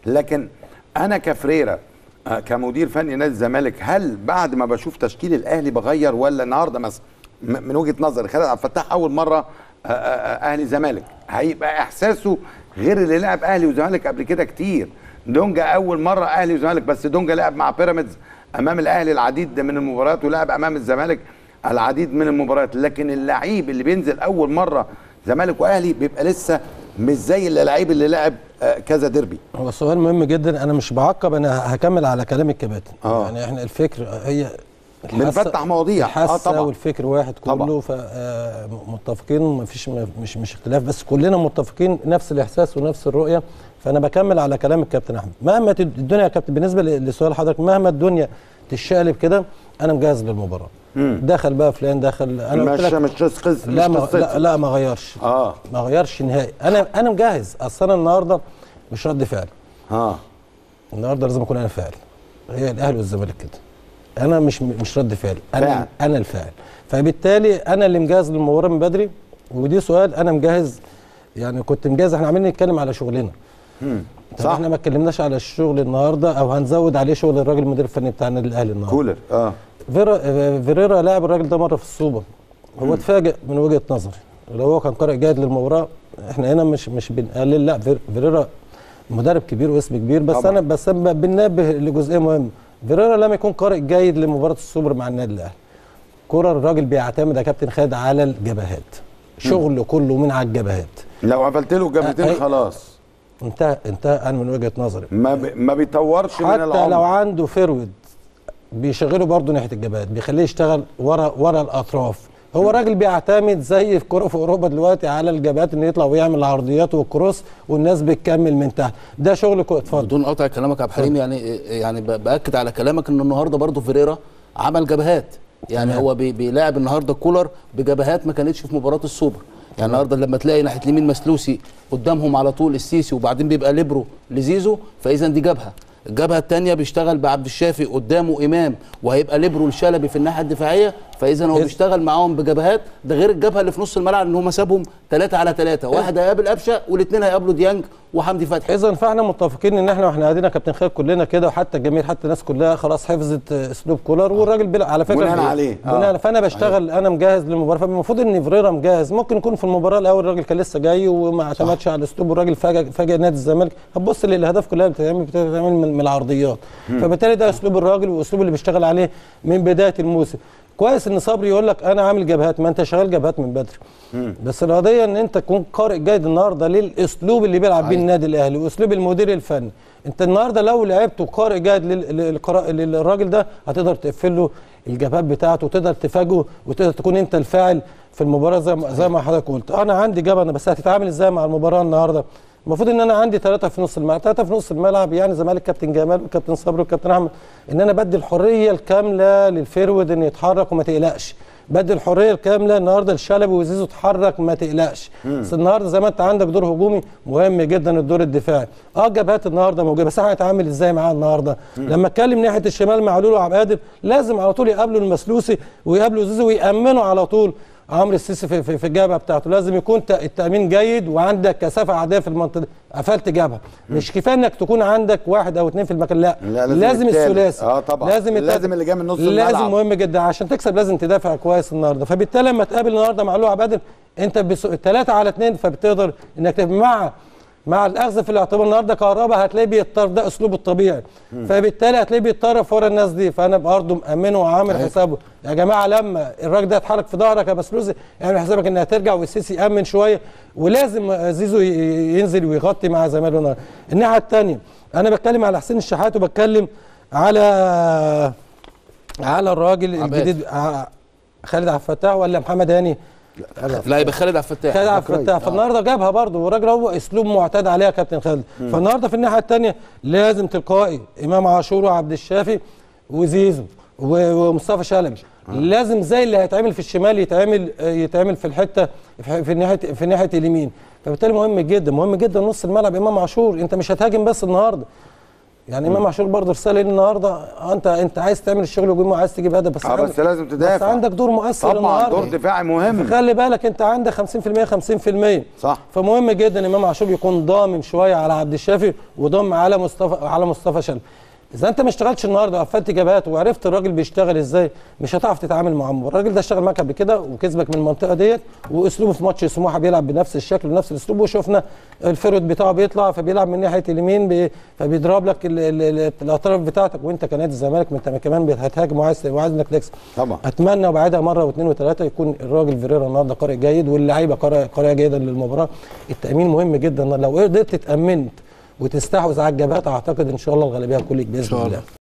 لكن انا كفريره آه، كمدير فني نادي الزمالك هل بعد ما بشوف تشكيل الاهلي بغير ولا النهارده مثلا م- من وجهه نظري خالد عبد الفتاح اول مره آه، آه، آه، اهلي زمالك هيبقى احساسه غير اللي لعب اهلي وزمالك قبل كده كتير دونجا اول مره اهلي وزمالك بس دونجا لعب مع بيراميدز امام الاهلي العديد من المباريات ولعب امام الزمالك العديد من المباريات لكن اللعيب اللي بينزل اول مره زمالك واهلي بيبقى لسه مش زي اللعيب اللي لعب آه، كذا ديربي هو سؤال مهم جدا انا مش بعقب انا هكمل على كلام الكباتن آه. يعني احنا الفكر هي الحاسة- بنفتح مواضيع. آه، الحاسه طبعا. والفكر واحد طبعا. كله فمتفقين مفيش مش مش اختلاف بس كلنا متفقين نفس الاحساس ونفس الرؤيه فانا بكمل على كلام الكابتن احمد مهما تد- الدنيا يا كابتن بالنسبه ل- لسؤال حضرتك مهما الدنيا تشقلب كده انا مجهز للمباراه دخل بقى فلان دخل انا قلت مش لك مش قص لا مش ما قصتي. لا, لا ما غيرش اه ما غيرش نهائي انا انا مجهز اصل انا النهارده مش رد فعل اه النهارده لازم اكون انا فاعل هي الاهلي والزمالك كده انا مش مش رد فعل انا فاعل. انا الفاعل فبالتالي انا اللي مجهز للمباراه من بدري ودي سؤال انا مجهز يعني كنت مجهز احنا عمالين نتكلم على شغلنا طب صح. احنا ما اتكلمناش على الشغل النهارده او هنزود عليه شغل الراجل المدير الفني بتاع النادي الاهلي النهارده كولر اه فيرا آه، فيريرا لاعب الراجل ده مره في السوبر هو اتفاجئ من وجهه نظري لو هو كان قارئ جيد للمباراه احنا هنا مش مش بنقلل لا فير- فيريرا مدرب كبير واسم كبير بس طبعا. انا بس أنا بننبه لجزئيه مهمه فيريرا لم يكن قارئ جيد لمباراه السوبر مع النادي الاهلي كرة الراجل بيعتمد يا كابتن خالد على الجبهات شغله كله من على الجبهات لو قفلت له الجبهتين أي- خلاص انتهى انتهى انا من وجهه نظري ما ب... ما بيطورش من حتى لو العمر عنده فيرود بيشغله برضه ناحيه الجبهات بيخليه يشتغل ورا ورا الاطراف هو راجل بيعتمد زي الكوره في اوروبا دلوقتي على الجبهات انه يطلع ويعمل العرضيات والكروس والناس بتكمل من تحت ده شغل كو- اتفضل بدون قطع كلامك يا عبد الحليم يعني يعني ب- باكد على كلامك ان النهارده برضو فيريرا عمل جبهات يعني تمام. هو بي- بيلاعب النهارده كولر بجبهات ما كانتش في مباراه السوبر يعني النهارده لما تلاقي ناحيه اليمين مسلوسي قدامهم على طول السيسي وبعدين بيبقى ليبرو لزيزو فاذا دي جبهه الجبهه الثانيه بيشتغل بعبد الشافي قدامه امام وهيبقى ليبرو الشلبي في الناحيه الدفاعيه فاذا هو إذ- بيشتغل معاهم بجبهات ده غير الجبهه اللي في نص الملعب ان هم سابهم ثلاثه على ثلاثه واحد هيقابل قفشه والاثنين هيقابلوا ديانج وحمدي فتحي اذا فاحنا متفقين ان احنا واحنا قاعدين يا كابتن خالد كلنا كده وحتى الجماهير حتى الناس كلها خلاص حفظت آه، اسلوب كولر والراجل بيلعب على فكره بناء بي- عليه. آه. بناء فانا بشتغل انا مجهز للمباراه فالمفروض ان فريرا مجهز ممكن يكون في المباراه الاول الراجل كان لسه جاي وما اعتمدش على الاسلوب والراجل فاجئ فاجئ نادي الزمالك هتبص للاهداف كلها بتتعمل بتتعمل من من العرضيات فبالتالي ده اسلوب الراجل والاسلوب اللي بيشتغل عليه من بدايه الموسم كويس ان صبري يقول لك انا عامل جبهات ما انت شغال جبهات من بدري بس القضيه ان انت تكون قارئ جيد النهارده للاسلوب اللي بيلعب بيه النادي الاهلي واسلوب المدير الفني انت النهارده لو لعبت وقارئ جيد لل- للقرا- للراجل ده هتقدر تقفل له الجبهات بتاعته وتقدر تفاجئه وتقدر تكون انت الفاعل في المباراه زي ما زي ما حضرتك قلت انا عندي جبهه بس هتتعامل ازاي مع المباراه النهارده المفروض ان انا عندي ثلاثه في نص الملعب ثلاثه في نص الملعب يعني زمالك كابتن جمال وكابتن صبري وكابتن احمد ان انا بدي الحريه الكامله للفيرود ان يتحرك وما تقلقش بدي الحريه الكامله النهارده للشلبي وزيزو اتحرك ما تقلقش بس النهارده زي ما انت عندك دور هجومي مهم جدا الدور الدفاعي اه جبهات النهارده موجوده بس احنا هنتعامل ازاي معاه النهارده لما اتكلم ناحيه الشمال مع لولو عبد القادر لازم على طول يقابلوا المسلوسي ويقابلوا زيزو ويامنوا على طول عمرو السيسي في, في, في الجبهه بتاعته لازم يكون ت- التامين جيد وعندك كثافه عاديه في المنطقه قفلت جبهه مش كفايه انك تكون عندك واحد او اثنين في المكان لا, لا، لازم لازم التالت. الثلاثي آه، طبعا. لازم التالت. لازم اللي جاي من نص لازم الملعب. مهم جدا عشان تكسب لازم تدافع كويس النهارده فبالتالي لما تقابل النهارده مع لوع بدر انت ثلاثه على اثنين فبتقدر انك تبقى مع مع الاخذ في الاعتبار النهارده كهربا هتلاقيه بيضطر ده اسلوبه الطبيعي فبالتالي هتلاقيه بيتطرف ورا الناس دي فانا برضه مامنه وعامل حسابه يا جماعه لما الراجل ده يتحرك في ظهرك يا بسلوسي اعمل حسابك انها ترجع والسيسي يامن شويه ولازم زيزو ي- ينزل ويغطي مع زمايله النهارده الناحيه الثانيه انا بتكلم على حسين الشحات وبتكلم على على الراجل عباد. الجديد ع- خالد عبد الفتاح ولا محمد هاني لا يبقى خالد عبد الفتاح خالد عبد الفتاح فالنهارده جابها برضه والراجل هو اسلوب معتاد عليه يا كابتن خالد فالنهارده في الناحيه الثانيه لازم تلقائي امام عاشور وعبد الشافي وزيزو و- ومصطفى شلبي لازم زي اللي هيتعمل في الشمال يتعمل يتعمل في الحته في في ناحيه في ناحيه اليمين فبالتالي مهم جدا مهم جدا نص الملعب امام عاشور انت مش هتهاجم بس النهارده يعني امام عاشور برضه رساله لي النهارده آه، انت انت عايز تعمل الشغل هجومي وعايز تجيب هدف بس اه عندك- بس لازم بس تدافع عندك دور مؤثر طبعا النهارده دور دفاعي مهم خلي بالك انت عندك 50% 50% صح فمهم جدا امام عاشور يكون ضامن شويه على عبد الشافي وضم على مصطفى على مصطفى شلبي اذا انت ما اشتغلتش النهارده وقفلت جبهات وعرفت الراجل بيشتغل ازاي مش هتعرف تتعامل معاه الراجل ده اشتغل معاك قبل كده وكسبك من المنطقه ديت واسلوبه في ماتش سموحه بيلعب بنفس الشكل ونفس الاسلوب وشفنا الفرود بتاعه بيطلع فبيلعب من ناحيه اليمين بي فبيضرب لك ال- ال- ال- الاطراف بتاعتك وانت كنادي الزمالك ما انت كمان هتهاجم وعايز وعايز انك تكسب طبعا اتمنى وبعدها مره واثنين وثلاثه يكون الراجل فيريرا النهارده قارئ جيد واللعيبه قارئ قارئه جيدا للمباراه التامين مهم جدا لو قدرت تامنت وتستحوذ على الجبهات اعتقد ان شاء الله الغالبيه هتكون لك باذن شاء الله. الله